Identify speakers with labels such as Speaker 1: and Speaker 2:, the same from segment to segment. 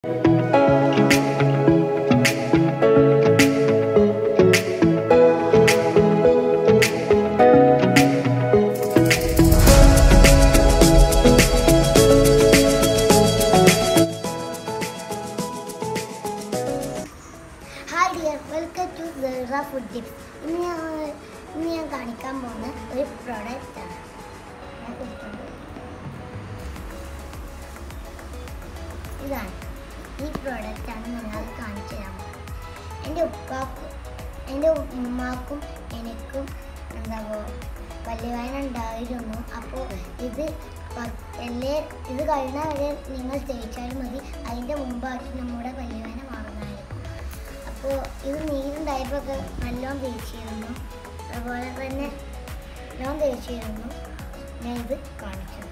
Speaker 1: Hi dear welcome to Sera food tips ഇന്ന് ഞാൻ ഇന്ന് ഞാൻ കാണിക്കാൻ പോകുന്ന ഒരു പ്രോഡക്റ്റ് ആണ് ഞാൻ കൊടുക്കുന്നത്. ഇതാണ് ഈ പ്രോഡക്റ്റ് ആണ് നിങ്ങൾ കാണിച്ചു തരാൻ പോകുന്നത് എൻ്റെ ഉപ്പാക്കും എൻ്റെ ഉമ്മാക്കും എനിക്കും എന്താ പല്ലുവേദന ഉണ്ടായിരുന്നു അപ്പോൾ ഇത് പ- എല്ലേ ഇത് കഴിഞ്ഞ വരെ നിങ്ങൾ തേച്ചാലും മതി അതിൻ്റെ മുമ്പായിട്ട് നമ്മുടെ പല്ലുവേദന മാറുന്നതായിരിക്കും അപ്പോൾ ഇത് നീരുണ്ടായപ്പോഴൊക്കെ നല്ലോണം തേച്ചിരുന്നു അതുപോലെ തന്നെ നല്ലോണം തേച്ചിരുന്നു ഞാൻ ഇത് കാണിച്ചു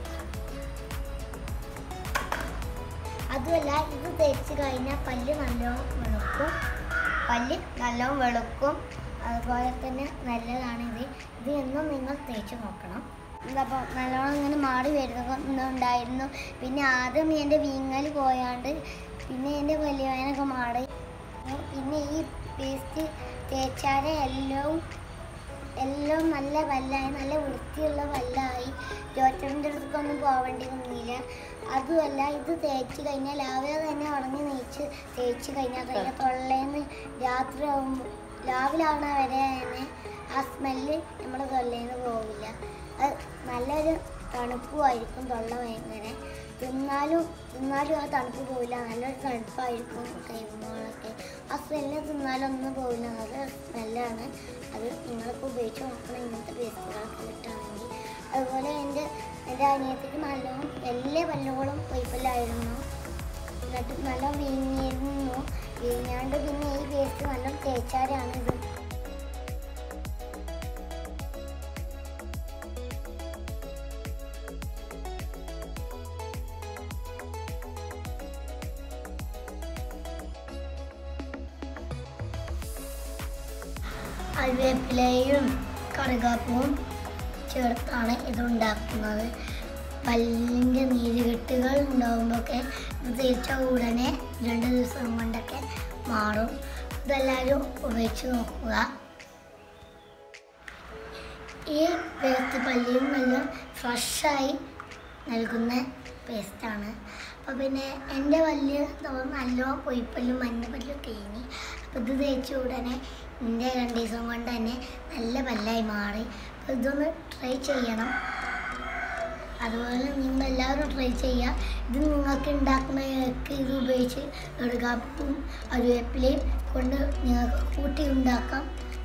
Speaker 1: അതുമല്ല ഇത് തേച്ച് കഴിഞ്ഞാൽ പല്ല് നല്ലോണം വെളുക്കും പല്ല് നല്ലോണം വെളുക്കും അതുപോലെ തന്നെ നല്ലതാണ് ഇത് ഇത് എന്നും നിങ്ങൾ തേച്ച് നോക്കണം എന്താപ്പോൾ നല്ലോണം ഇങ്ങനെ മാറി വരുന്നുണ്ടായിരുന്നു പിന്നെ ആദ്യം എൻ്റെ വീങ്ങൽ പോയാണ്ട് പിന്നെ എൻ്റെ വലിയ വേനൊക്കെ മാറി പിന്നെ ഈ പേസ്റ്റ് തേച്ചാലേ എല്ലാം എല്ലാം നല്ല വല്ലായി നല്ല വൃത്തിയുള്ള വല്ലായി ഡോക്ടറിൻ്റെ അടുത്തൊന്നും പോവേണ്ടി വന്നില്ല അതുമല്ല ഇത് തേച്ച് കഴിഞ്ഞാൽ രാവിലെ തന്നെ ഉടനെ നീച്ച് തേച്ച് കഴിഞ്ഞാൽ തന്നെ തൊള്ളേന്ന് രാത്രി ആകുമ്പോൾ രാവിലെ ആവണ വരെ തന്നെ ആ സ്മെല്ല് നമ്മുടെ തൊള്ളേന്ന് പോവില്ല അത് നല്ലൊരു തണുപ്പുമായിരിക്കും തൊള്ള ഭയങ്കര തിന്നാലും തിന്നാലും ആ തണുപ്പ് പോവില്ല നല്ലൊരു തണുപ്പായിരിക്കും കഴിയുമ്പോഴൊക്കെ ആ സ്മെല്ല് തിന്നാലും ഒന്നും പോവില്ല നല്ല സ്മെല്ലാണ് അത് നിങ്ങൾക്ക് ഉപയോഗിച്ച് നോക്കണം ഇങ്ങനത്തെ പേസ്റ്റുകളൊക്കെ കിട്ടുകയാണെങ്കിൽ അതുപോലെ എൻ്റെ എൻ്റെ അനിയത്തിക്ക് നല്ലോണം എല്ലാ പല്ലുകളും കൊയ്പ്പല്ലായിരുന്നു എന്നിട്ട് നല്ല വീങ്ങിയിരുന്നു വീങ്ങാണ്ട് പിന്നെ ഈ പേസ്റ്റ് നല്ല തേച്ചാലാണ് ഇത് അരിവേപ്പിലയും കറുകാപ്പവും ചേർത്താണ് ഇത് ഉണ്ടാക്കുന്നത് പല്ലിൻ്റെ നീരുകെട്ടുകൾ ഉണ്ടാകുമ്പോഴൊക്കെ ഇത് തേച്ച ഉടനെ രണ്ട് ദിവസം കൊണ്ടൊക്കെ മാറും ഇതെല്ലാവരും ഉപയോഗിച്ച് നോക്കുക ഈ പേസ്റ്റ് പല്ലിയും നല്ല ഫ്രഷായി നൽകുന്ന പേസ്റ്റാണ് അപ്പോൾ പിന്നെ എൻ്റെ പല്ല് നല്ലോണം പൊയ്പ്പല്ലും മഞ്ഞപ്പല്ലും തേഞ്ഞി അപ്പോൾ ഇത് തേച്ച ഉടനെ എൻ്റെ രണ്ട് ദിവസം കൊണ്ട് തന്നെ നല്ല പല്ലായി മാറി അപ്പോൾ ഇതൊന്ന് ട്രൈ ചെയ്യണം അതുപോലെ നിങ്ങൾ എല്ലാവരും ട്രൈ ചെയ്യുക ഇത് നിങ്ങൾക്ക് ഉണ്ടാക്കുന്നതൊക്കെ ഇത് ഉപയോഗിച്ച് എടുക്കാപ്പും അരുവേപ്പിലയും കൊണ്ട് നിങ്ങൾക്ക് കൂട്ടി ഉണ്ടാക്കാം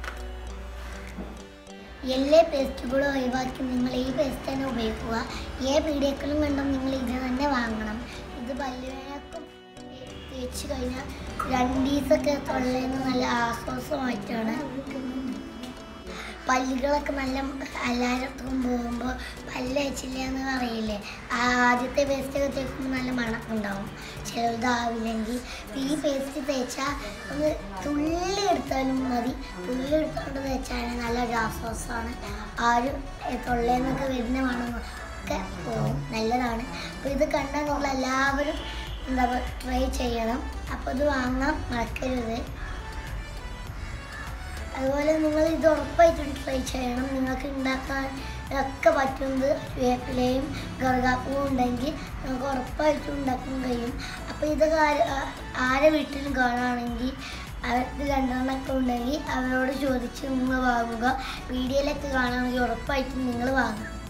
Speaker 1: എല്ലാ പേസ്റ്റുകളും ഒഴിവാക്കി നിങ്ങൾ ഈ പേസ്റ്റ് തന്നെ ഉപയോഗിക്കുക ഏ പീഡിയക്കളും കണ്ടും നിങ്ങൾ ഇത് തന്നെ വാങ്ങണം ഇത് പല്ലുവേനക്കും തേച്ച് കഴിഞ്ഞാൽ രണ്ട് ദിവസമൊക്കെ തൊള്ളേന്ന് നല്ല ആശ്വാസമായിട്ടാണ് പല്ലുകളൊക്കെ നല്ല എല്ലായിടത്തും പോകുമ്പോൾ പല്ല് വെച്ചില്ല എന്ന് പറയില്ലേ ആ ആദ്യത്തെ പേസ്റ്റ് ഒക്കെ തേക്കുമ്പോൾ നല്ല മണക്കം ഉണ്ടാവും ചെറുതാവില്ലെങ്കിൽ ഈ പേസ്റ്റ് തേച്ചാൽ ഒന്ന് തുള്ളി എടുത്താലും മതി തുള്ളി എടുത്തുകൊണ്ട് തേച്ചാൽ നല്ലൊരു ആശ്വാസമാണ് ആ ഒരു തൊള്ളേന്നൊക്കെ വരുന്ന മണമൊക്കെ പോകും നല്ലതാണ് അപ്പോൾ ഇത് കണ്ടാൽ നിങ്ങൾ എല്ലാവരും എന്താ ട്രൈ ചെയ്യണം അപ്പോൾ ഇത് വാങ്ങാൻ മറക്കരുത് അതുപോലെ നിങ്ങൾ ഇത് ഉറപ്പായിട്ടും ട്രൈ ചെയ്യണം നിങ്ങൾക്ക് ഉണ്ടാക്കാൻ ഒക്കെ പറ്റുന്നത് വേപ്പിലയും ഗർഗാപ്പവും ഉണ്ടെങ്കിൽ നമുക്ക് ഉറപ്പായിട്ടും ഉണ്ടാക്കാൻ കഴിയും അപ്പോൾ ഇത് ആര് ആ- ആരെ വീട്ടിലും കാണുകയാണെങ്കിൽ അവർക്ക് രണ്ടെണ്ണമൊക്കെ ഉണ്ടെങ്കിൽ അവരോട് ചോദിച്ച് നിങ്ങൾ വാങ്ങുക വീഡിയോയിലൊക്കെ കാണുകയാണെങ്കിൽ ഉറപ്പായിട്ടും നിങ്ങൾ വാങ്ങുക